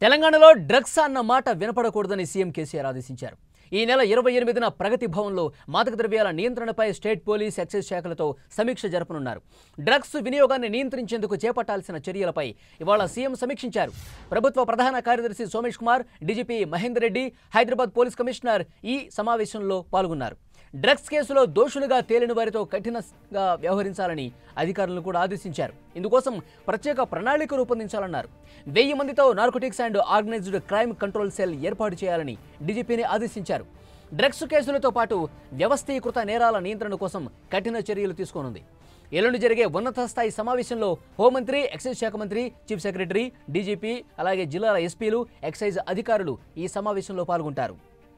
తెలంగాణలో డ్రగ్స్ అన్న మాట వినపడకూడదని సీఎం కేసీఆర్ ఆదేశించారు ఈ నెల ఇరవై ఎనిమిదిన ప్రగతి భవన్లో మాదక ద్రవ్యాల నియంత్రణపై స్టేట్ పోలీస్ ఎక్సైజ్ శాఖలతో సమీక్ష జరపనున్నారు డ్రగ్స్ వినియోగాన్ని నియంత్రించేందుకు చేపట్టాల్సిన చర్యలపై ఇవాళ సీఎం సమీక్షించారు ప్రభుత్వ ప్రధాన కార్యదర్శి Somesh Kumar DGP Mahender Reddy Hyderabad police commissioner ఈ సమావేశంలో పాల్గొన్నారు డ్రగ్స్ కేసులో దోషులుగా తేలిన వారితో కఠినంగా వ్యవహరించాలని అధికారులను కూడా ఆదేశించారు ఇందుకోసం ప్రత్యేక ప్రణాళిక రూపొందించాలన్నారు వెయ్యి మందితో narcotics and organised crime control cell ఏర్పాటు చేయాలని డీజీపీని ఆదేశించారు డ్రగ్స్ కేసులతో పాటు వ్యవస్థీకృత నేరాల నియంత్రణ కోసం కఠిన చర్యలు తీసుకోనుంది ఎల్లుండి జరిగే ఉన్నత స్థాయి సమావేశంలో హోంమంత్రి ఎక్సైజ్ శాఖ మంత్రి చీఫ్ సెక్రటరీ డీజీపీ అలాగే జిల్లాల ఎస్పీలు ఎక్సైజ్ అధికారులు ఈ సమావేశంలో పాల్గొంటారు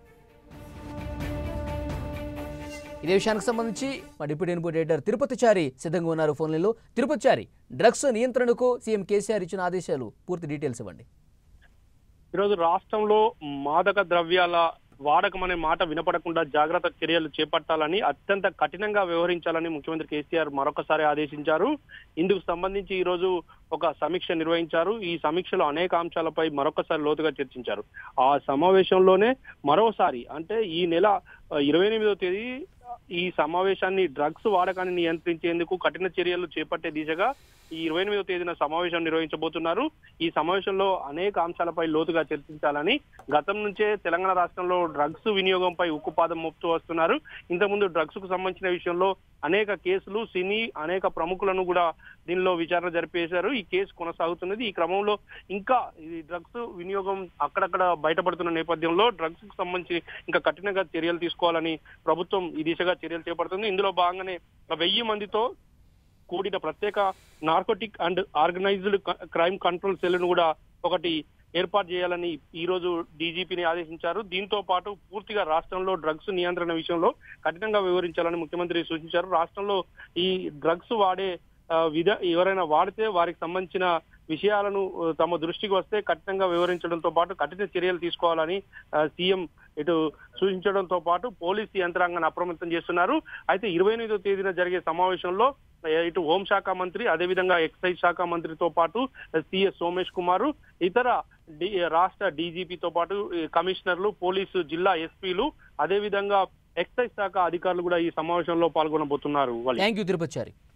ఇదే విషయానికి సంబంధించి మా deputy input editor Tirupati Chari సిద్ధంగా ఉన్నారు ఫోన్లలో తిరుపతి చారి డ్రగ్స్ నియంత్రణకు సీఎం కేసీఆర్ ఇచ్చిన ఆదేశాలు పూర్తి డీటెయిల్స్ ఇవ్వండి ఈరోజు రాష్ట్రంలో మాదక ద్రవ్యాల వాడకం అనే మాట వినపడకుండా జాగ్రత్త చర్యలు చేపట్టాలని అత్యంత కఠినంగా వ్యవహరించాలని ముఖ్యమంత్రి కేసీఆర్ మరొకసారి ఆదేశించారు ఇందుకు సంబంధించి ఈ రోజు ఒక సమీక్ష నిర్వహించారు ఈ సమీక్షలో అనేక అంశాలపై మరొకసారి లోతుగా చర్చించారు ఆ సమావేశంలోనే మరోసారి అంటే ఈ నెల ఇరవై ఎనిమిదో తేదీ ఈ సమావేశాన్ని డ్రగ్స్ వాడకాన్ని నియంత్రించేందుకు కఠిన చర్యలు చేపట్టే దిశగా ఈ ఇరవై ఎనిమిదో తేదీన సమావేశం నిర్వహించబోతున్నారు ఈ సమావేశంలో అనేక అంశాలపై లోతుగా చర్చించాలని గతం నుంచే తెలంగాణ రాష్ట్రంలో డ్రగ్స్ వినియోగంపై ఉక్కుపాదం మోపుతూ వస్తున్నారు ఇంతకుముందు డ్రగ్స్ కు సంబంధించిన విషయంలో అనేక కేసులు సినీ అనేక ప్రముఖులను కూడా దీనిలో విచారణ జరిపేశారు ఈ కేసు కొనసాగుతున్నది ఈ క్రమంలో ఇంకా ఈ డ్రగ్స్ వినియోగం అక్కడక్కడ బయటపడుతున్న నేపథ్యంలో డ్రగ్స్ కు సంబంధించి ఇంకా కఠినంగా చర్యలు తీసుకోవాలని ప్రభుత్వం ఈ దిశగా చర్యలు చేపడుతుంది ఇందులో భాగంగానే వెయ్యి మందితో కూడిన ప్రత్యేక narcotic and organised crime control cell ను కూడా ఒకటి ఏర్పాటు చేయాలని ఈ రోజు డీజీపీని ఆదేశించారు దీంతో పాటు పూర్తిగా రాష్ట్రంలో డ్రగ్స్ నియంత్రణ విషయంలో కఠినంగా వివరించాలని ముఖ్యమంత్రి సూచించారు రాష్ట్రంలో ఈ డ్రగ్స్ వాడే ఆ, విధ ఎవరైనా వాడితే వారికి సంబంధించిన విషయాలను ఆ, తమ దృష్టికి వస్తే కఠినంగా వివరించడంతో పాటు కఠిన చర్యలు తీసుకోవాలని ఆ, సీఎం ఇటు సూచించడంతో పాటు పోలీసు యంత్రాంగాన్ని అప్రమత్తం చేస్తున్నారు అయితే ఇరవై ఎనిమిదో తేదీన జరిగే సమావేశంలో ఆ, ఇటు హోంశాఖ మంత్రి అదేవిధంగా ఎక్సైజ్ శాఖ మంత్రితో పాటు సిఎస్ సోమేష్ కుమార్ ఇతర డి రాష్ట్ర డీజీపీతో పాటు ఈ కమిషనర్లు పోలీసు జిల్లా ఎస్పీలు అదేవిధంగా ఎక్సైజ్ శాఖ అధికారులు కూడా ఈ సమావేశంలో పాల్గొనబోతున్నారు వాళ్ళు థ్యాంక్ యూ తిరుపతి చారి